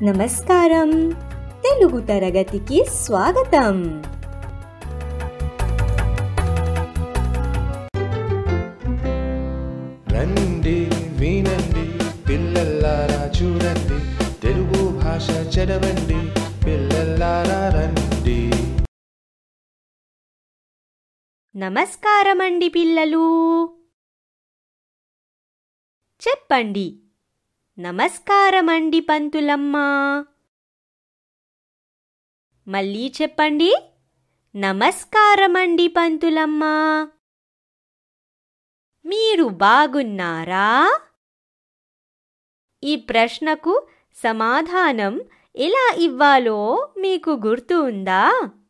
నమస్కారం తెలుగు తరగతికి స్వాగతం రండి వినండి పిల్లల్లారా చూడండి తెలుగు భాష చదవండి పిల్లల్లారా రండి నమస్కారమండి పిల్లలు చెప్పండి నమస్కారమండి పంతులమ్మ మళ్ళీ చెప్పండి నమస్కారమండి పంతులమ్మ మీరు బాగున్నారా ఈ ప్రశ్నకు సమాధానం ఎలా ఇవ్వాలో మీకు గుర్తు ఉందా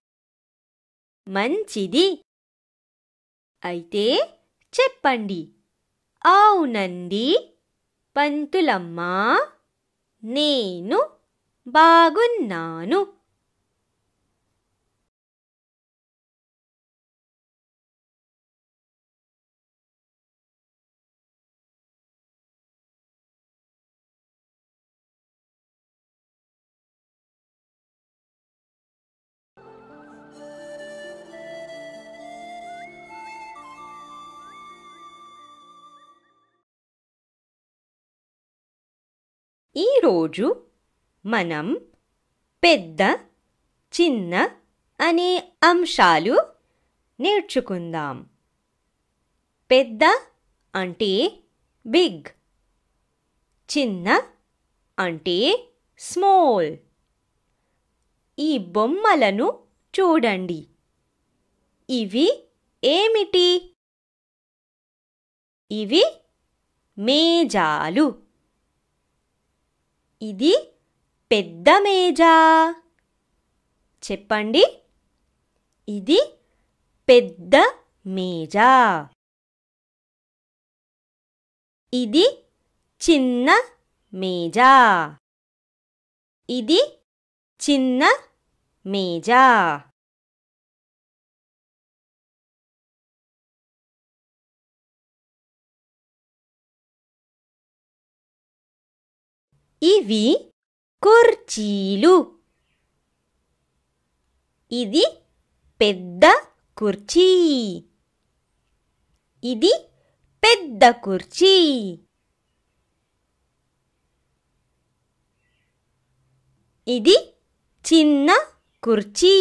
మంచిది అయితే చెప్పండి అవునండి పంతులమ్మ నేను బాగున్నాను ఈరోజు మనం పెద్ద చిన్న అనే అంశాలు నేర్చుకుందాం పెద్ద అంటే బిగ్ చిన్న అంటే స్మాల్ ఈ బొమ్మలను చూడండి ఇవి ఏమిటి ఇవి మేజాలు ఇది పెద్ద మేజా చెప్పండి ఇది పెద్ద మేజా ఇది చిన్న మేజా ఇది చిన్న మేజా ఇవి కుర్చీలు ఇది పెద్ద కుర్చీ ఇది పెద్ద కుర్చీ ఇది చిన్న కుర్చీ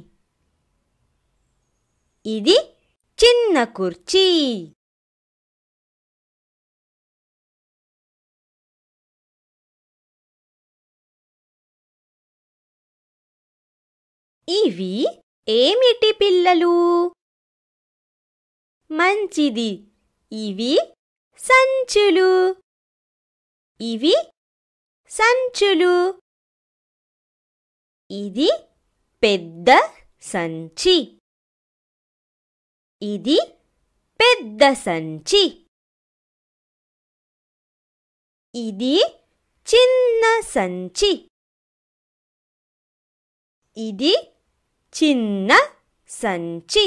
ఇది చిన్న కుర్చీ ఇవి ఏమిటి పిల్లలు మంచిది ఇవి సంచులు ఇవి సంచులు ఇది పెద్ద సంచి ఇది పెద్ద సంచి ఇది చిన్న సంచి ఇది చిన్న సంచి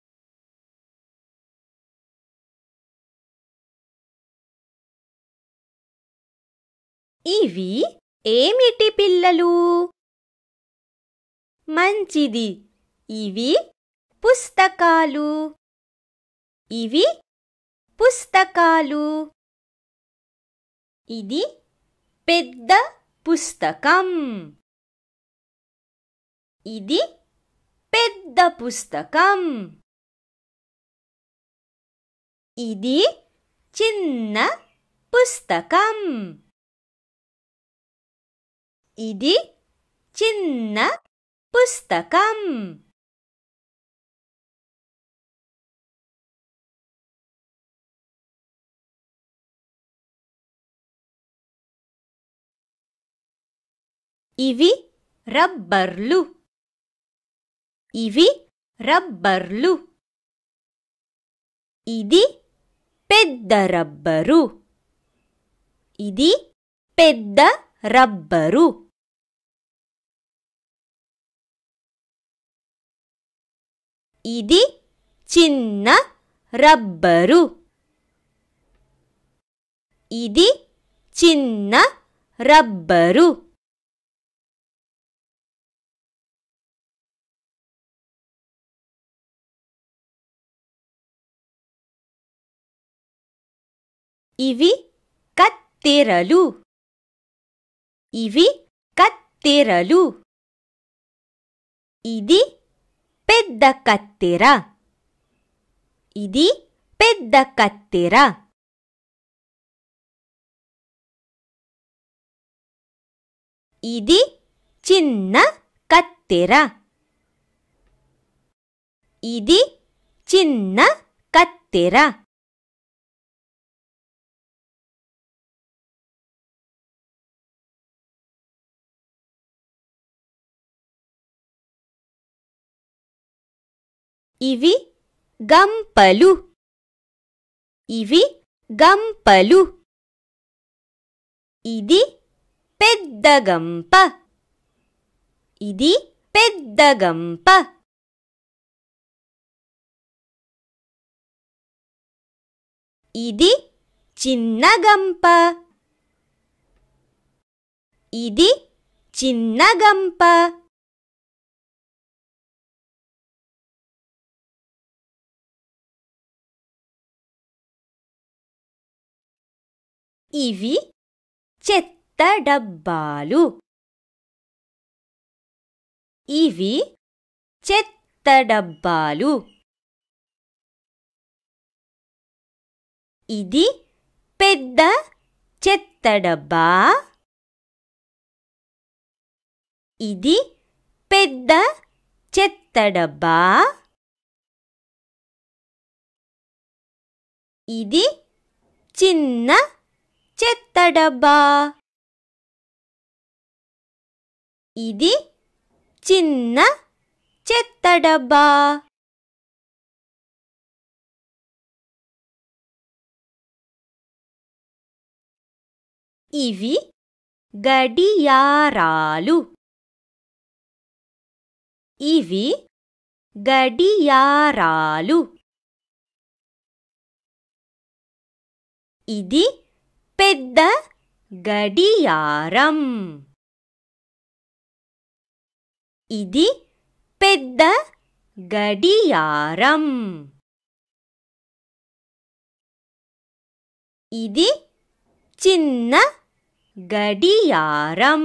ఇవి ఏమిటి పిల్లలు మంచిది ఇవి పుస్తకాలు ఇవి పుస్తకాలు ఇది పెద్ద పుస్తకం ఇది పెద్ద పుస్తకం ఇది చిన్న పుస్తకం ఇది చిన్న పుస్తకం ఇవి రబ్బర్లు ఇవి రబ్బర్లు ఇది పెద్ద రబ్బరు ఇది పెద్ద రబ్బరు ఇది చిన్న రబ్బరు ఇది చిన్న రబ్బరు ఇవి కత్తెరలు ఇవి కత్తెరలు ఇది పెద్ద కత్తెర ఇది పెద్ద కత్తెర ఇది చిన్న కత్తెర ఇది చిన్న కత్తెర ఇవి గంపలు ఇవి గంపలు ఇది పెద్ద గంప ఇది పెద్ద గంప ఇది చిన్న గంప ఇది చిన్న గంప ఇవి చెత్త డబ్బాలు ఇవి చెత్త డబ్బాలు ఇది పెద్ద చెత్త డబ్బా ఇది పెద్ద చెత్త డబ్బా ఇది చిన్న చెత్త డబ్బా ఇది చిన్న చెత్త డబ్బా ఇవి గడియారాలు ఇవి గడియారాలు ఇది పెద్ద గడియారం ఇది పెద్ద గడియారం ఇది చిన్న గడియారం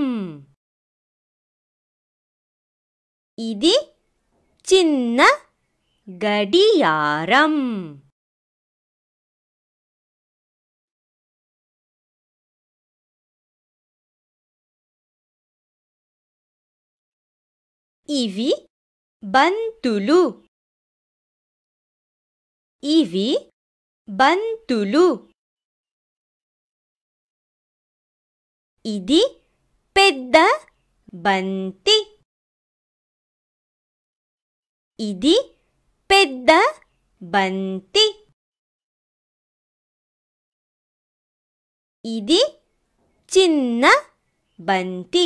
ఇది చిన్న గడియారం ఇవి బంతులు ఇవి బంతులు ఇది పెద్ద బంతి ఇది పెద్ద బంతి ఇది చిన్న బంతి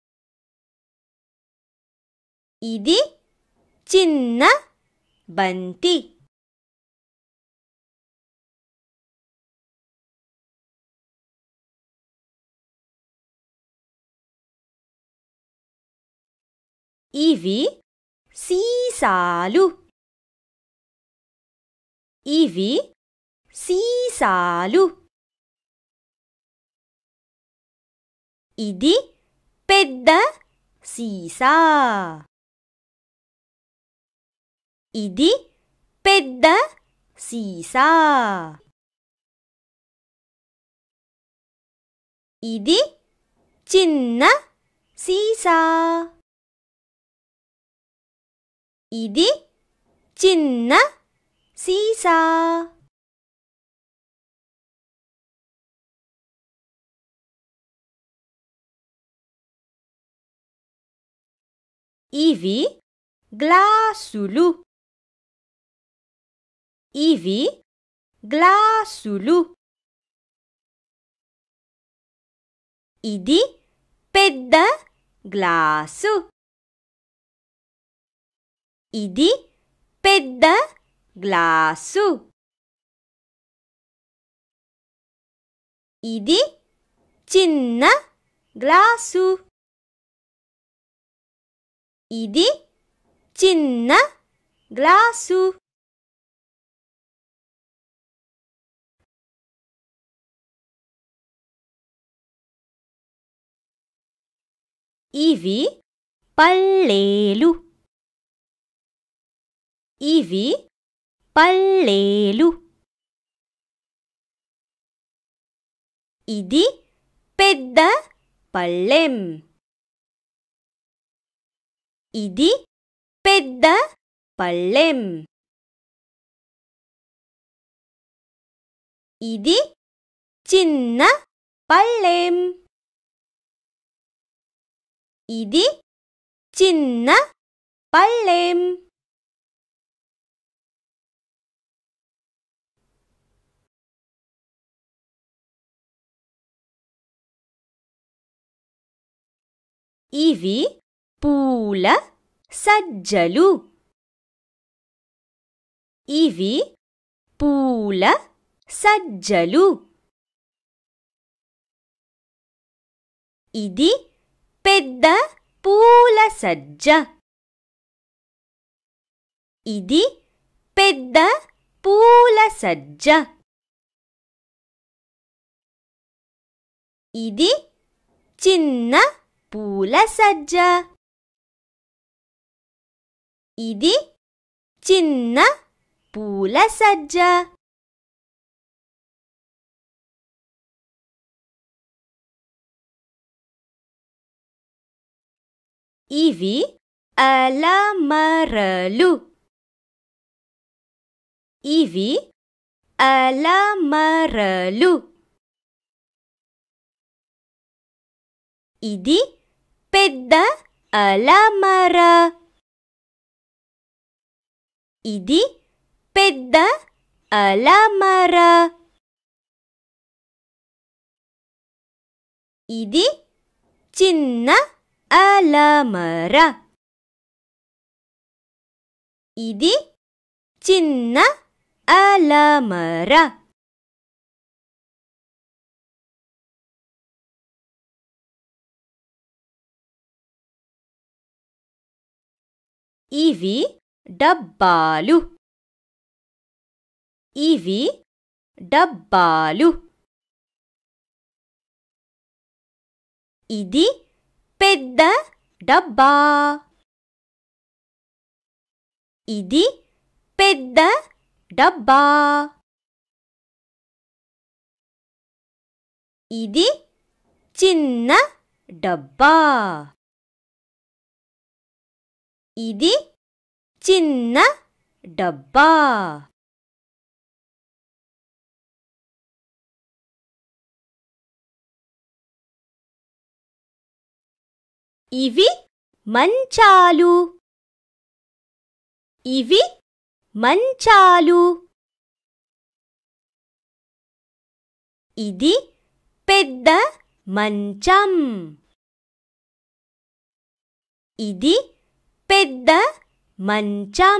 ఇది చిన్న బంతి ఇవి సీసాలు ఇవి సీసాలు ఇది పెద్ద సీసా ఇది పెద్ద సీసా ఇది చిన్న సీసా ఇది చిన్న సీసా ఇవి గ్లాసులు ఇవి గ్లాసులు ఇది పెద్ద గ్లాసు ఇది పెద్ద గ్లాసు ఇది చిన్న గ్లాసు ఇది చిన్న గ్లాసు ఇవి పళ్ళేలు ఇవి పళ్ళేలు ఇది పెద్ద పళ్ళెం ఇది పెద్ద పళ్ళెం ఇది చిన్న పళ్ళెం ఇది చిన్న పళ్ళెం ఇవి పూల సజ్జలు ఇవి పూల సజ్జలు ఇది పెద్ద పూల సజ్జ ఇది పెద్ద పూల సజ్జ ఇది చిన్న పూల సజ్జ ఇది చిన్న పూల సజ్జ ఇవి అలమరలు ఇవి అలమరలు ఇది పెద్ద అలమర ఇది పెద్ద అలమర ఇది చిన్న అలమర ఇది చిన్న అలమర ఇవి డబ్బాలు ఇవి డబ్బాలు ఇది పెద్ద డబ్బా ఇది పెద్ద డబ్బా ఇది చిన్న డబ్బా ఇది చిన్న డబ్బా ఇవి మంచాలు ఇవి మంచాలు ఇది పెద్ద మంచం ఇది పెద్ద మంచం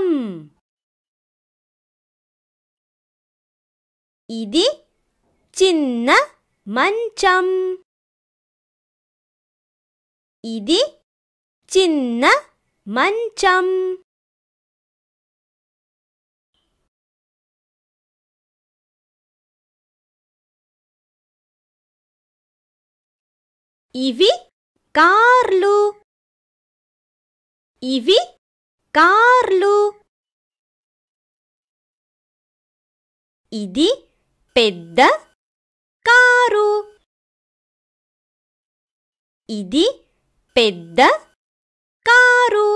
ఇది చిన్న మంచం ఇది చిన్న మంచం ఇవి కార్లు ఇవి కార్లు ఇది పెద్ద కారు ఇది పెద్ద కారు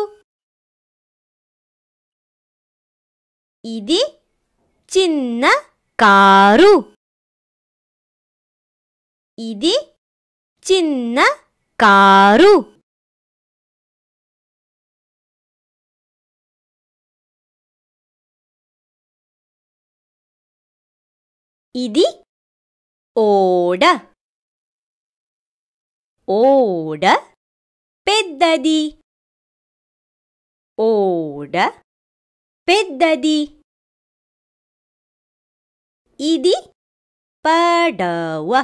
ఇది చిన్న కారు ఇది చిన్న కారు ఇది ఓడ ఓడ పెద్దది ఓడ పెద్దది ఇది పడవ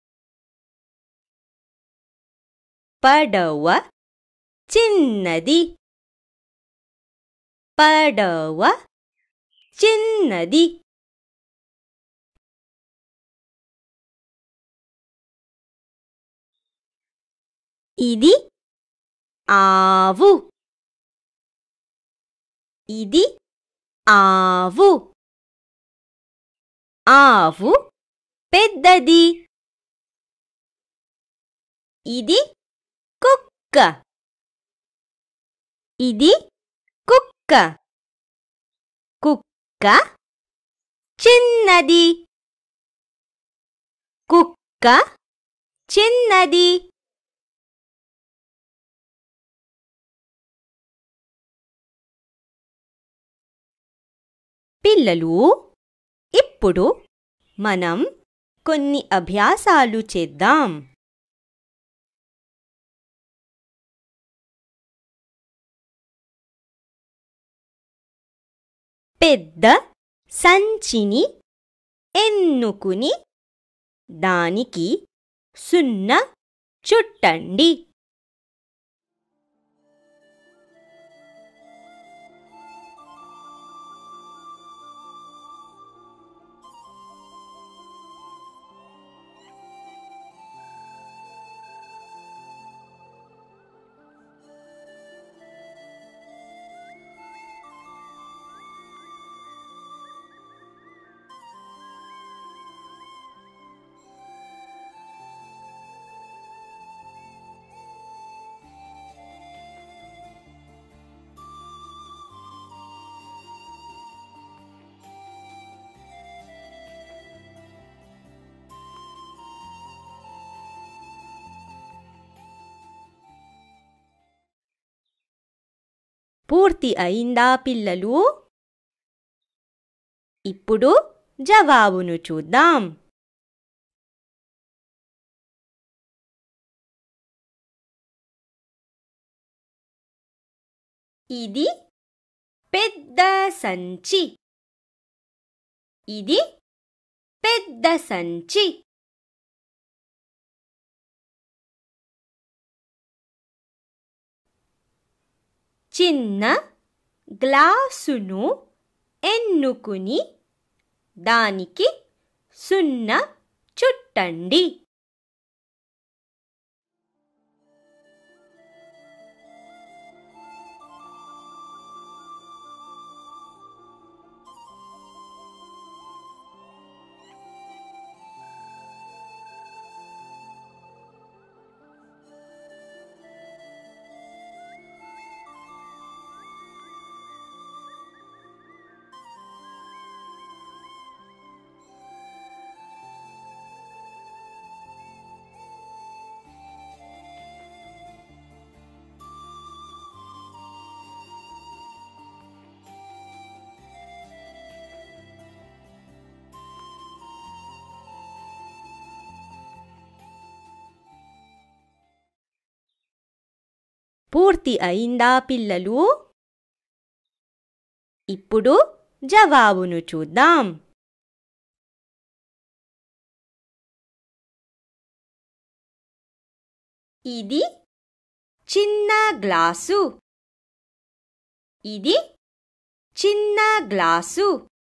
పడవ చిన్నది పడవ చిన్నది ఇది ఆవు ఇది ఆవు ఆవు పెద్దది ఇది కుక్క ఇది కుక్క కుక్క చిన్నది కుక్క చిన్నది పిల్లలు ఇప్పుడు మనం కొన్ని అభ్యాసాలు చేద్దాం పెద్ద సంచిని ఎన్నుకుని దానికి సున్న చుట్టండి పూర్తి అయిందా పిల్లలు ఇప్పుడు జవాబును చూద్దాం ఇది పెద్ద సంచి ఇది పెద్ద సంచి చిన్న గ్లాసును ఎన్నుకుని దానికి సున్న చుట్టండి పూర్తి అయిందా పిల్లలు ఇప్పుడు జవాబును చూద్దాం ఇది చిన్న గ్లాసు ఇది చిన్న గ్లాసు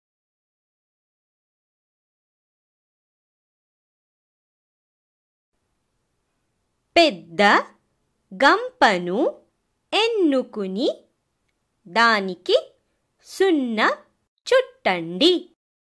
పెద్ద గంపను ఎన్నుకుని దానికి సున్న చుట్టండి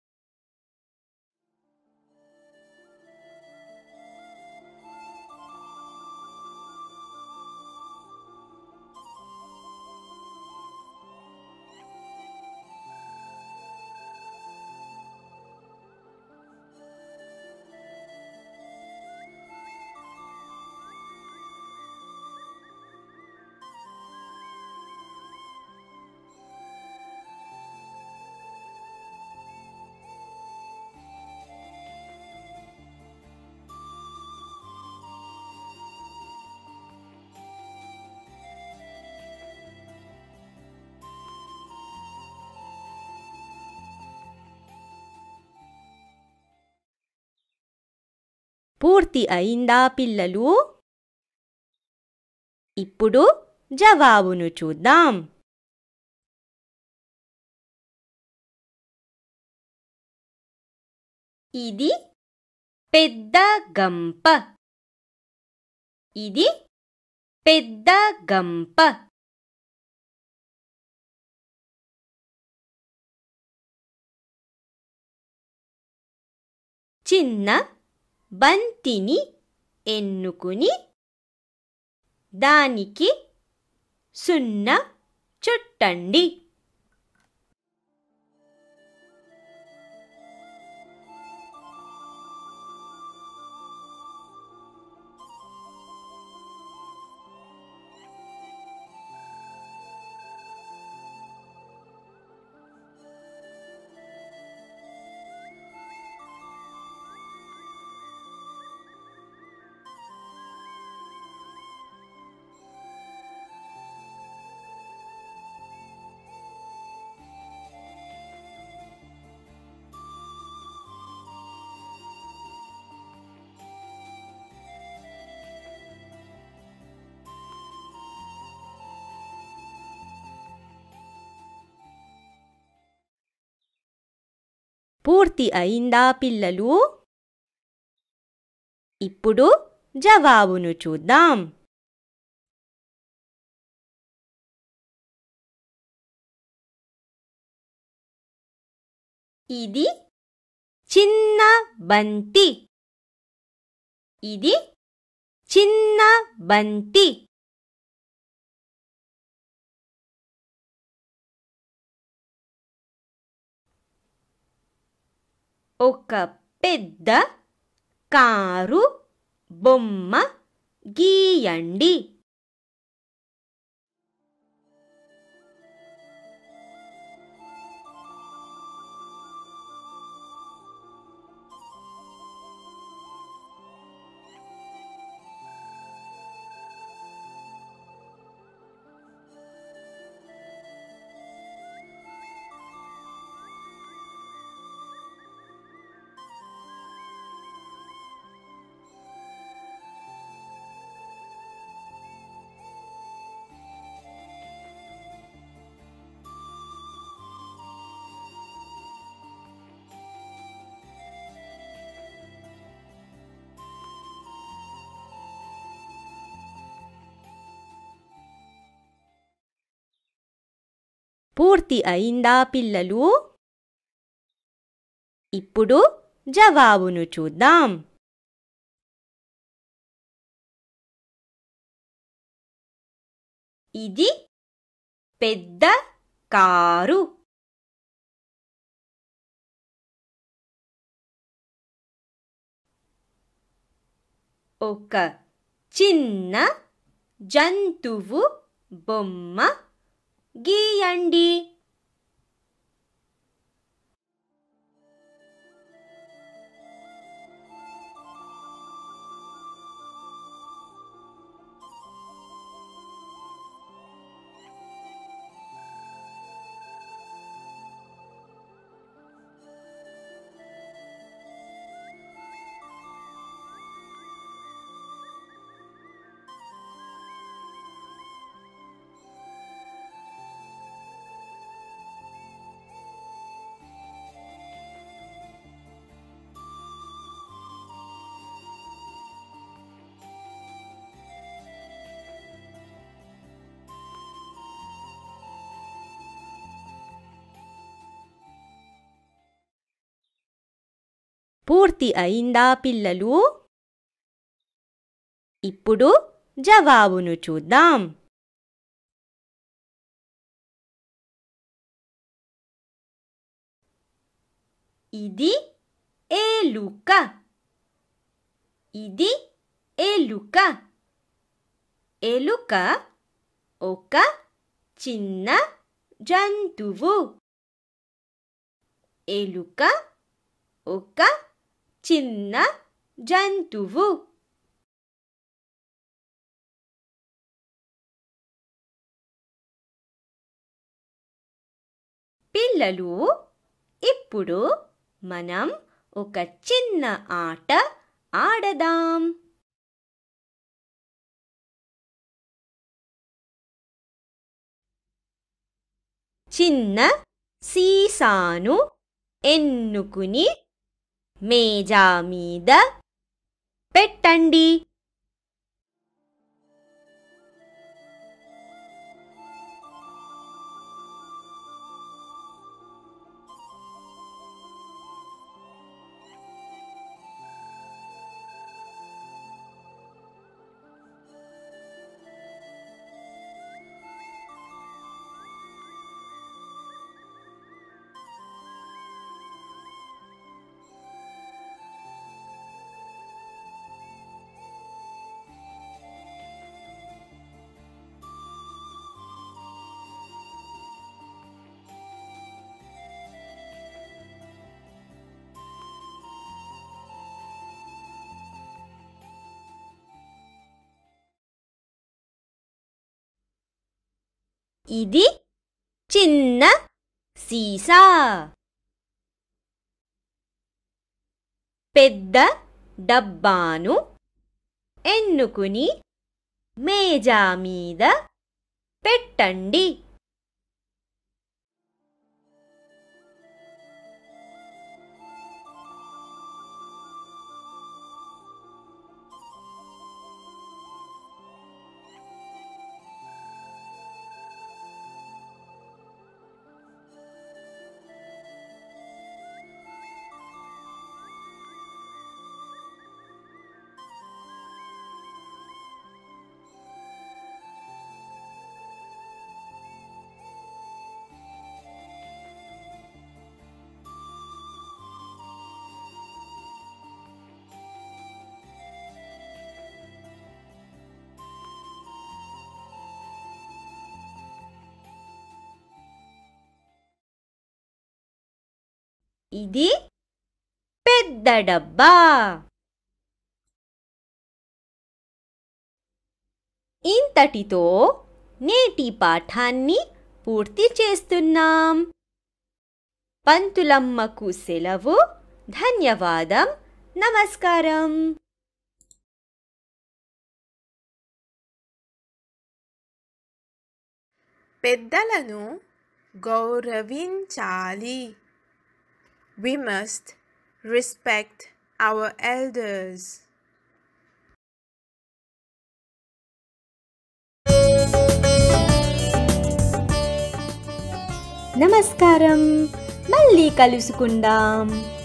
పూర్తి అయిందా పిల్లలు ఇప్పుడు జవాబును చూద్దాం ఇది పెద్ద గంప ఇది పెద్ద గంప చిన్న బంతిని ఎన్నుకుని దానికి సున్న చుట్టండి పూర్తి అయిందా పిల్లలు ఇప్పుడు జవాబును చూద్దాం ఇది చిన్న బంతి ఇది చిన్న బంతి ఒక పెద్ద కారు బొమ్మ గీయండి పూర్తి అయిందా పిల్లలు ఇప్పుడు జవాబును చూద్దాం ఇది పెద్ద కారు ఒక చిన్న జంతువు బొమ్మ గీయండి పూర్తి అయిందా పిల్లలు ఇప్పుడు జవాబును చూద్దాం ఇది ఏలుక ఇది ఎలుక ఎలుక ఒక చిన్న జంతువు ఎలుక ఒక చిన్న జంతువు పిల్లలు ఇప్పుడు మనం ఒక చిన్న ఆట ఆడదాం చిన్న సీసాను ఎన్నుకుని మేజా మీద పెట్టండి ఇది చిన్న సీసా పెద్ద డబ్బాను ఎన్నుకుని మేజా మీద పెట్టండి ఇది పెద్ద డబ్బా ఇంతటితో నేటి పాఠాన్ని పూర్తి చేస్తున్నాం పంతులమ్మకు సెలవు ధన్యవాదం నమస్కారం పెద్దలను గౌరవించాలి We must respect our elders. నమస్కారం మళ్ళీ కలుసుకుందాం